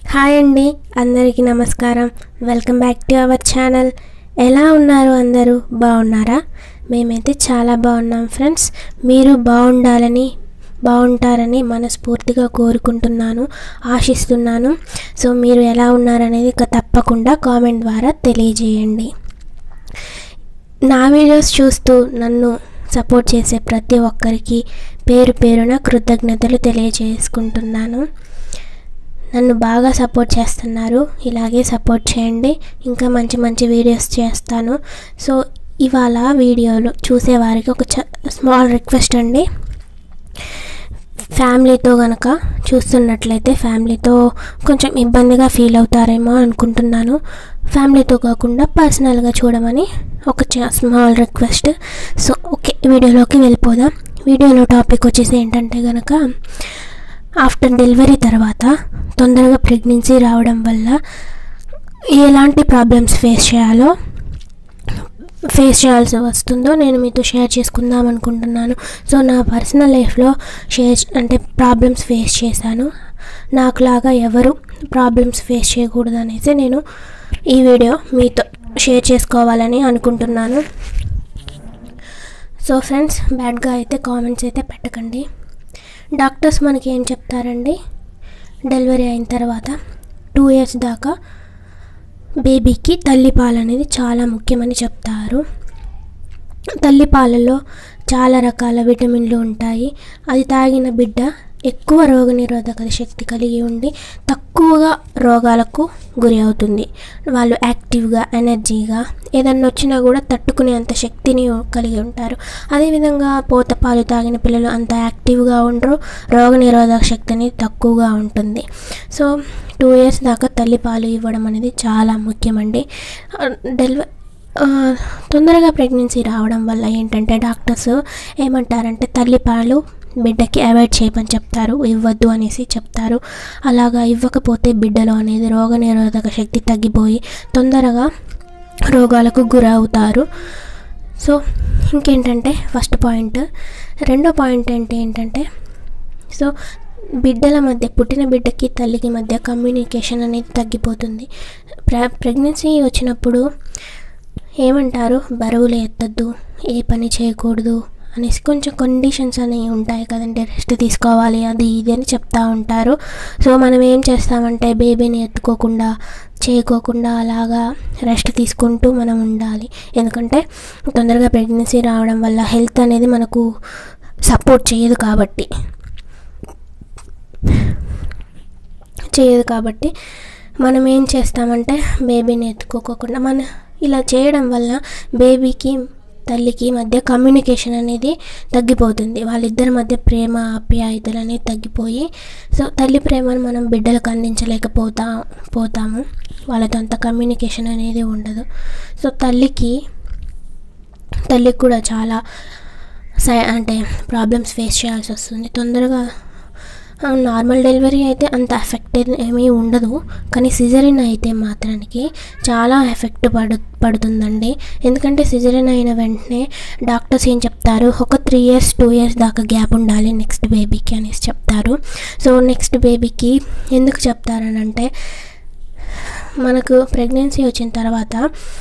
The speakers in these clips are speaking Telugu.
హాయ్ అండి అందరికీ నమస్కారం welcome back to our channel ఎలా ఉన్నారు అందరూ బాగున్నారా మేమైతే చాలా బాగున్నాం ఫ్రెండ్స్ మీరు బాగుండాలని బాగుంటారని మనస్ఫూర్తిగా కోరుకుంటున్నాను ఆశిస్తున్నాను సో మీరు ఎలా ఉన్నారనేది ఇక తప్పకుండా కామెంట్ ద్వారా తెలియజేయండి నా వీడియోస్ చూస్తూ నన్ను సపోర్ట్ చేసే ప్రతి ఒక్కరికి పేరు పేరున కృతజ్ఞతలు తెలియజేసుకుంటున్నాను నన్ను బాగా సపోర్ట్ చేస్తున్నారు ఇలాగే సపోర్ట్ చేయండి ఇంకా మంచి మంచి వీడియోస్ చేస్తాను సో ఇవాళ వీడియోలు చూసేవారికి ఒక చ స్మాల్ రిక్వెస్ట్ అండి ఫ్యామిలీతో కనుక చూస్తున్నట్లయితే ఫ్యామిలీతో కొంచెం ఇబ్బందిగా ఫీల్ అవుతారేమో అనుకుంటున్నాను ఫ్యామిలీతో కాకుండా పర్సనల్గా చూడమని ఒక చ- స్మాల్ రిక్వెస్ట్ సో ఓకే వీడియోలోకి వెళ్ళిపోదాం వీడియోలో టాపిక్ వచ్చేసి ఏంటంటే కనుక ఆఫ్టర్ డెలివరీ తర్వాత తొందరగా ప్రెగ్నెన్సీ రావడం వల్ల ఎలాంటి ప్రాబ్లమ్స్ ఫేస్ చేయాలో ఫేస్ చేయాల్సి వస్తుందో నేను మీతో షేర్ చేసుకుందాం అనుకుంటున్నాను సో నా పర్సనల్ లైఫ్లో షేర్ అంటే ప్రాబ్లమ్స్ ఫేస్ చేశాను నాకులాగా ఎవరు ప్రాబ్లమ్స్ ఫేస్ చేయకూడదు అనేసి నేను ఈ వీడియో మీతో షేర్ చేసుకోవాలని అనుకుంటున్నాను సో ఫ్రెండ్స్ బ్యాడ్గా అయితే కామెంట్స్ అయితే పెట్టకండి డాక్టర్స్ మనకి ఏం చెప్తారండి డెలివరీ అయిన తర్వాత టూ ఇయర్స్ దాకా బేబీకి తల్లిపాలు అనేది చాలా ముఖ్యమని చెప్తారు తల్లిపాలలో చాలా రకాల విటమిన్లు ఉంటాయి అది తాగిన బిడ్డ ఎక్కువ రోగనిరోధక శక్తి కలిగి ఉండి తక్కువగా రోగాలకు గురి అవుతుంది వాళ్ళు యాక్టివ్గా ఎనర్జీగా ఏదన్నా వచ్చినా కూడా తట్టుకునేంత శక్తిని కలిగి ఉంటారు అదేవిధంగా పోత పాలు తాగిన పిల్లలు అంత యాక్టివ్గా ఉండరు రోగనిరోధక శక్తి అనేది తక్కువగా ఉంటుంది సో టూ ఇయర్స్ దాకా తల్లిపాలు ఇవ్వడం అనేది చాలా ముఖ్యమండి డెలివరీ తొందరగా ప్రెగ్నెన్సీ రావడం వల్ల ఏంటంటే డాక్టర్స్ ఏమంటారంటే తల్లిపాలు బిడ్డకి అవాయిడ్ చేయమని చెప్తారు ఇవ్వద్దు అనేసి చెప్తారు అలాగా ఇవ్వకపోతే బిడ్డలో అనేది రోగనిరోధక శక్తి తగ్గిపోయి తొందరగా రోగాలకు గురవుతారు సో ఇంకేంటంటే ఫస్ట్ పాయింట్ రెండో పాయింట్ ఏంటి ఏంటంటే సో బిడ్డల మధ్య పుట్టిన బిడ్డకి తల్లికి మధ్య కమ్యూనికేషన్ అనేది తగ్గిపోతుంది ప్ర ప్రెగ్నెన్సీ వచ్చినప్పుడు ఏమంటారు బరువులు ఎత్తద్దు ఏ పని చేయకూడదు అనేసి కొంచెం కండిషన్స్ అనేవి ఉంటాయి కదండి రెస్ట్ తీసుకోవాలి అది ఇది అని చెప్తా ఉంటారు సో మనం ఏం చేస్తామంటే బేబీని ఎత్తుకోకుండా చేయకోకుండా అలాగా రెస్ట్ తీసుకుంటూ మనం ఉండాలి ఎందుకంటే తొందరగా ప్రెగ్నెన్సీ రావడం వల్ల హెల్త్ అనేది మనకు సపోర్ట్ చేయదు కాబట్టి చేయదు కాబట్టి మనం ఏం చేస్తామంటే బేబీని ఎత్తుకోకుండా మన ఇలా చేయడం వల్ల బేబీకి తల్లికి మధ్య కమ్యూనికేషన్ అనేది తగ్గిపోతుంది వాళ్ళిద్దరి మధ్య ప్రేమ ఆప్యాయతలు అనేది తగ్గిపోయి సో తల్లి ప్రేమను మనం బిడ్డలకు అందించలేకపోతా పోతాము వాళ్ళతో అంత కమ్యూనికేషన్ అనేది ఉండదు సో తల్లికి తల్లికి కూడా చాలా సై అంటే ప్రాబ్లమ్స్ ఫేస్ చేయాల్సి వస్తుంది తొందరగా నార్మల్ డెలివరీ అయితే అంత ఎఫెక్ట్ ఏమీ ఉండదు కానీ సిజరిన్ అయితే మాత్రానికి చాలా ఎఫెక్ట్ పడు పడుతుందండి ఎందుకంటే సిజరిన్ అయిన వెంటనే డాక్టర్స్ ఏం చెప్తారు ఒక త్రీ ఇయర్స్ టూ ఇయర్స్ దాకా గ్యాప్ ఉండాలి నెక్స్ట్ బేబీకి అనేసి చెప్తారు సో నెక్స్ట్ బేబీకి ఎందుకు చెప్తారనంటే మనకు ప్రెగ్నెన్సీ వచ్చిన తర్వాత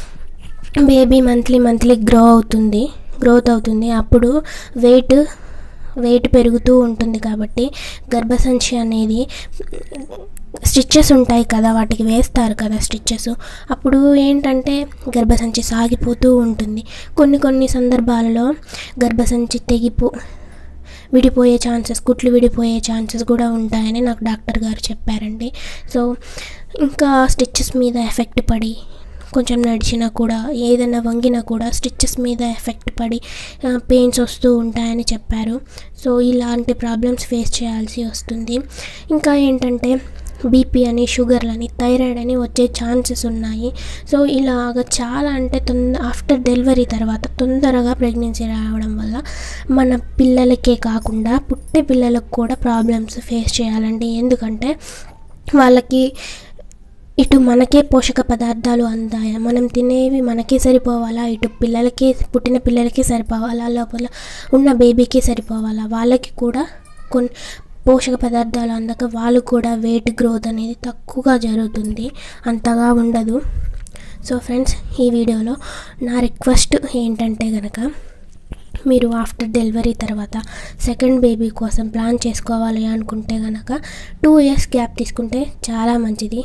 బేబీ మంత్లీ మంత్లీ గ్రో అవుతుంది గ్రోత్ అవుతుంది అప్పుడు వెయిట్ వెయిట్ పెరుగుతూ ఉంటుంది కాబట్టి గర్భసంచి అనేది స్టిచ్చెస్ ఉంటాయి కదా వాటికి వేస్తారు కదా స్టిచ్చెస్ అప్పుడు ఏంటంటే గర్భసంచి సాగిపోతూ ఉంటుంది కొన్ని కొన్ని సందర్భాలలో గర్భసంచి తెగిపో విడిపోయే ఛాన్సెస్ కుట్లు విడిపోయే ఛాన్సెస్ కూడా ఉంటాయని నాకు డాక్టర్ గారు చెప్పారండి సో ఇంకా స్టిచ్చెస్ మీద ఎఫెక్ట్ పడి కొంచెం నడిచినా కూడా ఏదైనా వంగినా కూడా స్టిచ్చెస్ మీద ఎఫెక్ట్ పడి పెయిన్స్ వస్తూ ఉంటాయని చెప్పారు సో ఇలాంటి ప్రాబ్లమ్స్ ఫేస్ చేయాల్సి వస్తుంది ఇంకా ఏంటంటే బీపీ అని షుగర్లని థైరాయిడ్ అని వచ్చే ఛాన్సెస్ ఉన్నాయి సో ఇలాగ చాలా అంటే తొందర ఆఫ్టర్ డెలివరీ తర్వాత తొందరగా ప్రెగ్నెన్సీ రావడం వల్ల మన పిల్లలకే కాకుండా పుట్టే పిల్లలకు కూడా ప్రాబ్లమ్స్ ఫేస్ చేయాలండి ఎందుకంటే వాళ్ళకి ఇటు మనకే పోషక పదార్థాలు అందాయా మనం తినేవి మనకే సరిపోవాలా ఇటు పిల్లలకి పుట్టిన పిల్లలకి సరిపోవాలా లోపల ఉన్న బేబీకి సరిపోవాలా వాళ్ళకి కూడా కొన్ని పోషక పదార్థాలు అందక వాళ్ళు కూడా వెయిట్ గ్రోత్ అనేది తక్కువగా జరుగుతుంది అంతగా ఉండదు సో ఫ్రెండ్స్ ఈ వీడియోలో నా రిక్వెస్ట్ ఏంటంటే కనుక మీరు ఆఫ్టర్ డెలివరీ తర్వాత సెకండ్ బేబీ కోసం ప్లాన్ చేసుకోవాలి అనుకుంటే కనుక టూ ఇయర్స్ గ్యాప్ తీసుకుంటే చాలా మంచిది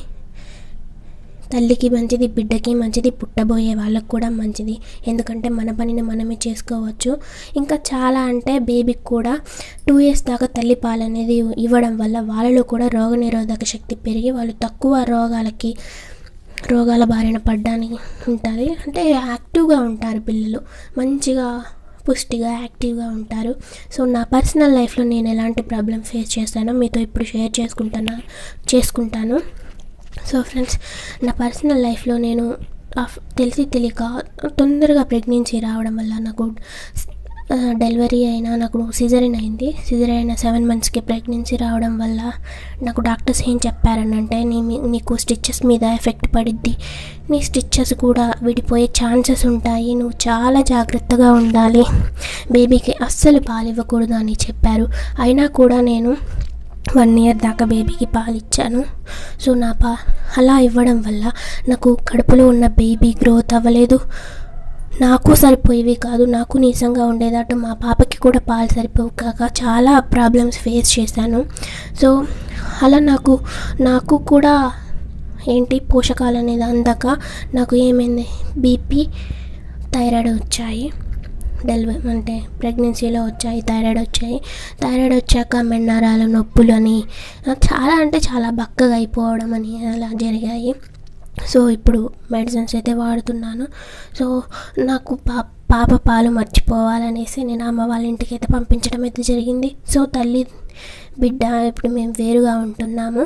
తల్లికి మంచిది బిడ్డకి మంచిది పుట్టబోయే వాళ్ళకు కూడా మంచిది ఎందుకంటే మన పనిని మనమే చేసుకోవచ్చు ఇంకా చాలా అంటే బేబీకి కూడా టూ ఇయర్స్ దాకా తల్లి పాలు అనేది ఇవ్వడం వల్ల వాళ్ళలో కూడా రోగనిరోధక శక్తి పెరిగి వాళ్ళు తక్కువ రోగాలకి రోగాల బారిన పడ్డానికి ఉంటుంది అంటే యాక్టివ్గా ఉంటారు పిల్లలు మంచిగా పుష్టిగా యాక్టివ్గా ఉంటారు సో నా పర్సనల్ లైఫ్లో నేను ఎలాంటి ప్రాబ్లం ఫేస్ చేశానో మీతో ఇప్పుడు షేర్ చేసుకుంటాను చేసుకుంటాను సో ఫ్రెండ్స్ నా పర్సనల్ లైఫ్లో నేను ఆఫ్- తెలిసి తెలియక తొందరగా ప్రెగ్నెన్సీ రావడం వల్ల నాకు ఆ, డెలివరీ అయినా నాకు సిజరిన్ అయింది సిజర్ అయిన సెవెన్ మంత్స్కి ప్రెగ్నెన్సీ రావడం వల్ల నాకు డాక్టర్స్ ఏం చెప్పారనంటే నీ మీ- నీకు స్టిచ్చెస్ మీద ఎఫెక్ట్ పడిద్ది నీ స్టిచ్చెస్ కూడా విడిపోయే ఛాన్సెస్ ఉంటాయి నువ్వు చాలా జాగ్రత్తగా ఉండాలి బేబీకి అస్సలు పాలు ఇవ్వకూడదు అని చెప్పారు అయినా కూడా నేను వన్ ఇయర్ దాకా బేబీకి పాలు ఇచ్చాను సో నా పా అలా ఇవ్వడం వల్ల నాకు కడుపులో ఉన్న బేబీ గ్రోత్ అవ్వలేదు నాకు సరిపోయేవి కాదు నాకు నీసంగా ఉండేది అటు మా పాపకి కూడా పాలు సరిపోవు కాక చాలా ప్రాబ్లమ్స్ ఫేస్ చేశాను సో అలా నాకు నాకు కూడా ఏంటి పోషకాలు అనేది అందక నాకు ఏమైంది బీపీ థైరాయిడ్ వచ్చాయి డెలివరీ అంటే ప్రెగ్నెన్సీలో వచ్చాయి థైరాయిడ్ వచ్చాయి థైరాయిడ్ వచ్చాక మెన్నరాల నొప్పులు అని చాలా అంటే చాలా బక్కగా అయిపోవడం అని అలా జరిగాయి సో ఇప్పుడు మెడిసిన్స్ అయితే వాడుతున్నాను సో నాకు పా పాప పాలు మర్చిపోవాలనేసి నేను అమ్మ వాళ్ళ ఇంటికి అయితే పంపించడం అయితే జరిగింది సో తల్లి బిడ్డ ఇప్పుడు మేము వేరుగా ఉంటున్నాము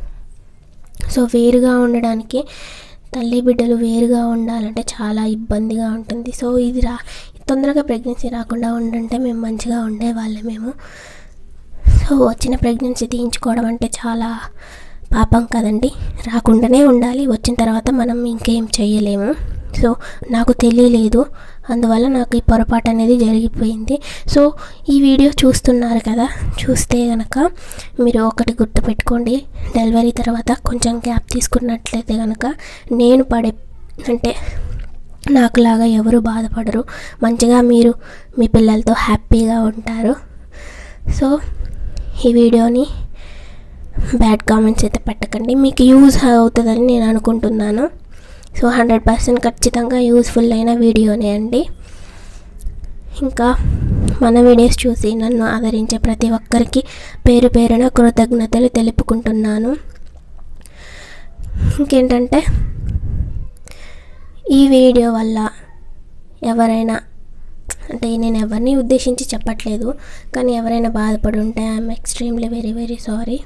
సో వేరుగా ఉండడానికి తల్లి బిడ్డలు వేరుగా ఉండాలంటే చాలా ఇబ్బందిగా ఉంటుంది సో ఇది రా తొందరగా ప్రెగ్నెన్సీ రాకుండా ఉండంటే మేము మంచిగా ఉండేవాళ్ళం మేము సో వచ్చిన ప్రెగ్నెన్సీ తీయించుకోవడం అంటే చాలా పాపం కదండి రాకుండానే ఉండాలి వచ్చిన తర్వాత మనం ఇంకేం చేయలేము సో నాకు తెలియలేదు అందువల్ల నాకు ఈ పొరపాటు అనేది జరిగిపోయింది సో ఈ వీడియో చూస్తున్నారు కదా చూస్తే కనుక మీరు ఒకటి గుర్తుపెట్టుకోండి డెలివరీ తర్వాత కొంచెం గ్యాప్ తీసుకున్నట్లయితే కనుక నేను పడే అంటే నాకులాగా ఎవరు బాధపడరు మంచిగా మీరు మీ పిల్లలతో హ్యాపీగా ఉంటారు సో ఈ వీడియోని బ్యాడ్ కామెంట్స్ అయితే పెట్టకండి మీకు యూజ్ అవుతుందని నేను అనుకుంటున్నాను సో హండ్రెడ్ పర్సెంట్ ఖచ్చితంగా యూస్ఫుల్ అయిన వీడియోనే అండి ఇంకా మన వీడియోస్ చూసి నన్ను ఆదరించే ప్రతి ఒక్కరికి పేరు పేరున కృతజ్ఞతలు తెలుపుకుంటున్నాను ఇంకేంటంటే ఈ వీడియో వల్ల ఎవరైనా అంటే నేను ఎవరిని ఉద్దేశించి చెప్పట్లేదు కానీ ఎవరైనా బాధపడి ఉంటే I'm extremely very very sorry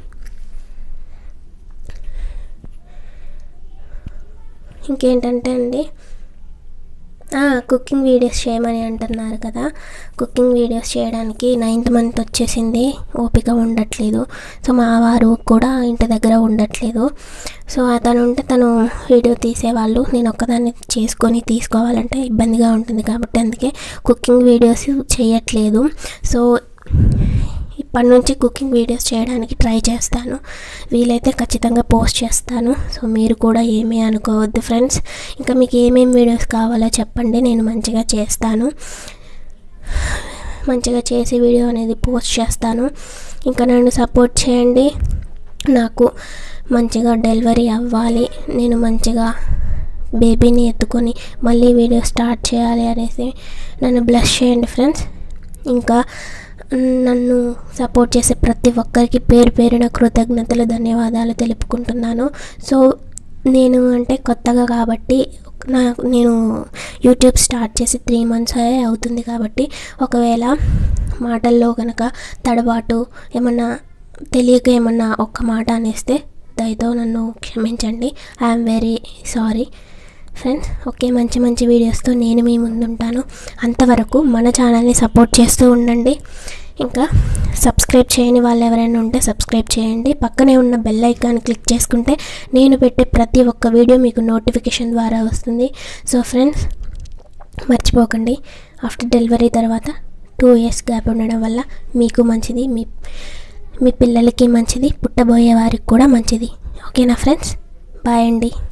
ఇంకేంటంటే అండి కుకింగ్ వీడియోస్ చేయమని అంటున్నారు కదా కుకింగ్ వీడియోస్ చేయడానికి నైన్త్ మంత్ వచ్చేసింది ఓపిక ఉండట్లేదు సో మా వారు కూడా ఇంటి దగ్గర ఉండట్లేదు సో అతను ఉంటే తను వీడియో తీసేవాళ్ళు నేను ఒక్కదాన్ని చేసుకొని తీసుకోవాలంటే ఇబ్బందిగా ఉంటుంది కాబట్టి అందుకే కుకింగ్ వీడియోస్ చేయట్లేదు సో ఇప్పటి నుంచి కుకింగ్ వీడియోస్ చేయడానికి ట్రై చేస్తాను వీలైతే ఖచ్చితంగా పోస్ట్ చేస్తాను సో మీరు కూడా ఏమీ అనుకోవద్దు ఫ్రెండ్స్ ఇంకా మీకు ఏమేమి వీడియోస్ కావాలో చెప్పండి నేను మంచిగా చేస్తాను మంచిగా చేసి వీడియో అనేది పోస్ట్ చేస్తాను ఇంకా నన్ను సపోర్ట్ చేయండి నాకు మంచిగా డెలివరీ అవ్వాలి నేను మంచిగా బేబీని ఎత్తుకొని మళ్ళీ వీడియో స్టార్ట్ చేయాలి అనేసి నన్ను బ్లెస్ చేయండి ఫ్రెండ్స్ ఇంకా నన్ను సపోర్ట్ చేసే ప్రతి ఒక్కరికి పేరు పేరున కృతజ్ఞతలు ధన్యవాదాలు తెలుపుకుంటున్నాను సో నేను అంటే కొత్తగా కాబట్టి నా నేను యూట్యూబ్ స్టార్ట్ చేసి త్రీ మంత్స్ అవుతుంది కాబట్టి ఒకవేళ మాటల్లో కనుక తడబాటు ఏమన్నా తెలియక ఏమన్నా ఒక్క మాట అనేస్తే దయతో నన్ను క్షమించండి I'm very sorry friends okay మంచి మంచి వీడియోస్తో నేను మీ ముందుంటాను అంతవరకు మన ఛానల్ని సపోర్ట్ చేస్తూ ఉండండి ఇంకా సబ్స్క్రైబ్ చేయని వాళ్ళు ఎవరైనా ఉంటే సబ్స్క్రైబ్ చేయండి పక్కనే ఉన్న బెల్ ఐకాన్ క్లిక్ చేసుకుంటే నేను పెట్టే ప్రతి ఒక్క వీడియో మీకు నోటిఫికేషన్ ద్వారా వస్తుంది సో ఫ్రెండ్స్ మర్చిపోకండి ఆఫ్టర్ డెలివరీ తర్వాత టూ ఇయర్స్ గ్యాప్ ఉండడం వల్ల మీకు మంచిది మీ మీ పిల్లలకి మంచిది పుట్టబోయే వారికి కూడా మంచిది ఓకేనా ఫ్రెండ్స్ బాయ్ అండి